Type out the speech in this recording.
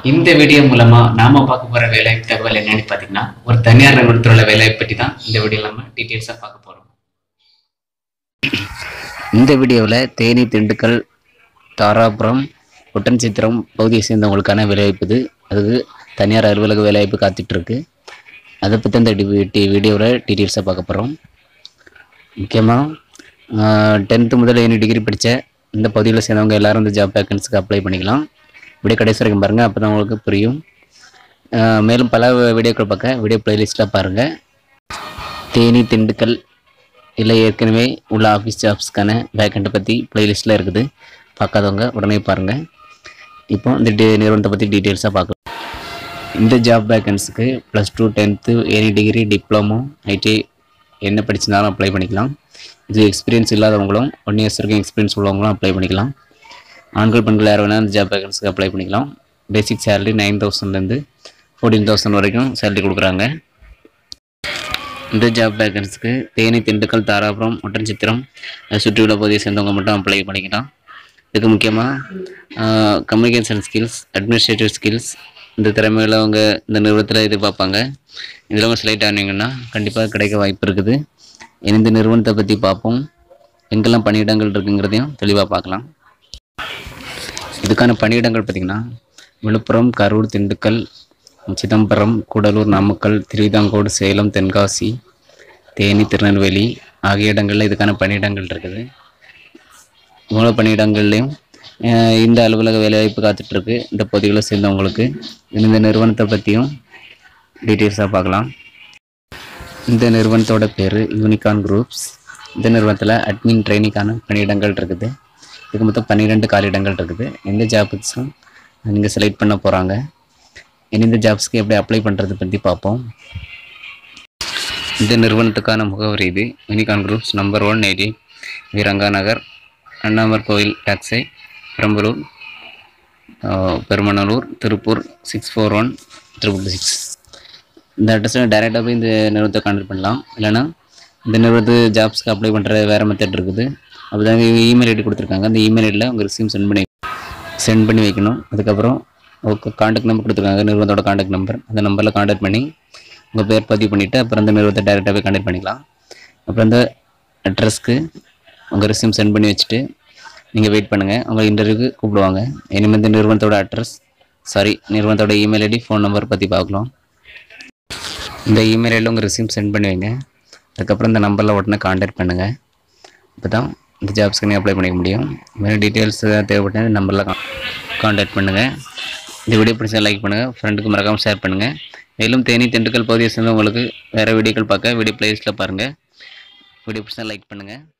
இந்த வீடியோ மூலமா நாம பார்க்க போற வேலைவாய்ப்பு தகவல் என்னன்னு பாத்தீங்கன்னா ஒரு தனியார் நிறுவனத்தில் உள்ள வேலைவாய்ப்பு பற்றி தான் இந்த வீடியோ நம்ம டீட்டெயில்ஸாக பார்க்க போறோம் இந்த வீடியோவில் தேனி திண்டுக்கல் தாராபுரம் ஒட்டன்சித்திரம் பகுதியை சேர்ந்தவங்களுக்கான வேலைவாய்ப்பு இது அதுக்கு தனியார் அலுவலக வேலைவாய்ப்பு காத்துட்டு இருக்கு அதை பற்றி இந்த வீடியோவில் டீட்டெயில்ஸாக பார்க்க போகிறோம் முக்கியமாக டென்த்து முதல் எனி டிகிரி படித்த இந்த பகுதியில் சேர்ந்தவங்க எல்லாரும் இந்த ஜாப் வேக்கன்ஸுக்கு அப்ளை பண்ணிக்கலாம் வீடியோ கடைசி வரைக்கும் பாருங்கள் அப்போ தான் உங்களுக்கு புரியும் ஆஹ் மேலும் பல வீடியோக்கள் பார்க்க வீடியோ பிளேலிஸ்ட்டில் பாருங்கள் தேனி திண்டுக்கல் இல்லை ஏற்கனவே உள்ள ஆஃபீஸ் ஜாப்ஸ்க்கான வேக்கண்ட்டை பற்றி பிளேலிஸ்ட்டில் இருக்குது பார்க்காதவங்க உடனே பாருங்கள் இப்போ இந்த டி நிறுவனத்தை பற்றி டீட்டெயில்ஸாக பார்க்கலாம் இந்த ஜாப் வேக்கன்ஸுக்கு plus two tenth any degree diploma IT என்ன படிச்சிருந்தாலும் அப்ளை பண்ணிக்கலாம் இது எக்ஸ்பீரியன்ஸ் இல்லாதவங்களும் ஒன் இயர்ஸ் வரைக்கும் எக்ஸ்பீரியன்ஸ் உள்ளவங்களும் அப்ளை பண்ணிக்கலாம் ஆண்கள் பெண்கள் யார் வேணால் இந்த ஜாப் வேகன்ஸுக்கு அப்ளை பண்ணிக்கலாம் பேசிக் சேலரி நைன் தௌசண்ட்லேருந்து ஃபோர்டீன் தௌசண்ட் வரைக்கும் சேலரி கொடுக்குறாங்க இந்த ஜாப் வேகன்ஸுக்கு தேனி திண்டுக்கல் தாராபுரம் ஒட்டன்சித்திரம் அதை சுற்றியுள்ள பகுதியை சேர்ந்தவங்க மட்டும் அப்ளை பண்ணிக்கலாம் இதுக்கு முக்கியமாக கம்யூனிகேஷன் ஸ்கில்ஸ் அட்மினிஸ்ட்ரேட்டிவ் ஸ்கில்ஸ் இந்த திறமைகளை அவங்க இந்த நிறுவனத்தில் எதிர்பார்ப்பாங்க இதில் அவங்க செலக்ட் ஆனீங்கன்னா கண்டிப்பாக கிடைக்க வாய்ப்பு இருக்குது இந்த நிறுவனத்தை பற்றி பார்ப்போம் எங்கெல்லாம் பணியிடங்கள் இருக்குங்கிறதையும் தெளிவாக பார்க்கலாம் இதுக்கான பணியிடங்கள் பார்த்திங்கன்னா விழுப்புரம் கரூர் திண்டுக்கல் சிதம்பரம் கூடலூர் நாமக்கல் திருவிதாங்கோடு சேலம் தென்காசி தேனி திருநெல்வேலி ஆகிய இடங்களில் இதுக்கான பணியிடங்கள் இருக்குது மூல பணியிடங்கள்லையும் அஹ், இந்த அலுவலக வேலைவாய்ப்பு காத்துட்ருக்கு இந்த பகுதிகளை சேர்ந்தவங்களுக்கு இந்த நிறுவனத்தை பற்றியும் டீட்டெயில்ஸாக பார்க்கலாம் இந்த நிறுவனத்தோட பேர் யூனிகான் குரூப்ஸ் இந்த நிறுவனத்தில் அட்மின் ட்ரைனிங்கான பணியிடங்கள் இருக்குது இதுக்கு மொத்தம் பன்னிரெண்டு காலியிடங்கள் இருக்குது எந்த ஜாப்ஸும் நீங்கள் செலக்ட் பண்ண போகிறாங்க இந்த ஜாப்ஸ்க்கு எப்படி அப்ளை பண்ணுறது பற்றி பார்ப்போம் இந்த நிறுவனத்துக்கான முகவரி இது Unicon groups number one eighty Veeranga Nagar Annamar Koil டாக்ஸை பெரம்பலூர் ஆஹ், Perumanallur Tiruppur six four one triple six இந்த அட்ரஸில் டேரெக்டாக போய் இந்த நிறுவனத்தை கான்டாக்ட் பண்ணலாம் இல்லைன்னா இந்த நிறுவனத்து ஜாப்ஸ்க்கு அப்ளை பண்ணுற வேறு மெத்தட் இருக்குது அப்படி இமெயில் ஐடி கொடுத்துருக்காங்க அந்த இமெயில் ஐடியில் உங்கள் ரிசீம் சென்ட் பண்ணி சென்ட் பண்ணி வைக்கணும் அதுக்கப்புறம் உங்கள் காண்டாக்ட் நம்பர் கொடுத்துருக்காங்க நிறுவனத்தோட காண்டாக்ட் நம்பர் அந்த நம்பரில் காண்டாக்ட் பண்ணி உங்கள் பேர் பதிவு பண்ணிவிட்டு அப்புறம் அந்த நிறுவனத்தை டேரெக்டாகவே காண்டாக்ட் பண்ணிக்கலாம் அப்புறம் அந்த அட்ரஸ்க்கு உங்கள் ரிசீம் சென்ட் பண்ணி வச்சுட்டு நீங்கள் வெயிட் பண்ணுங்கள் உங்கள் இன்டர்வியூக்கு கூப்பிடுவாங்க இனிமேல் இந்த நிறுவனத்தோட அட்ரஸ் சாரி நிறுவனத்தோட இமெயில் ஐடி ஃபோன் நம்பர் பற்றி பார்க்கலாம் இந்த இமெயில் ஐடியில் உங்கள் ரிசீம் சென்ட் பண்ணி வைங்க அதுக்கப்புறம் இந்த நம்பரில் உடனே காண்டாக்ட் பண்ணுங்கள் இப்போ தான் இந்த ஜாப்ஸ்க்கு நீங்கள் அப்ளை பண்ணிக்க முடியும் மேலும் டீட்டெயில்ஸ் தேவைப்பட்ட இந்த நம்பரில் காண்டாக்ட் பண்ணுங்கள் இந்த வீடியோ பிடிச்சா லைக் பண்ணுங்கள் ஃப்ரெண்டுக்கு மறக்காமல் ஷேர் பண்ணுங்கள் மேலும் தேனி திண்டுக்கல் பகுதியை சேர்ந்தவங்களுக்கு வேறு வீடியோக்கள் பார்க்க வீடியோ பிளேலிஸ்ட்டில் பாருங்கள் வீடியோ பிடிச்சா லைக் பண்ணுங்கள்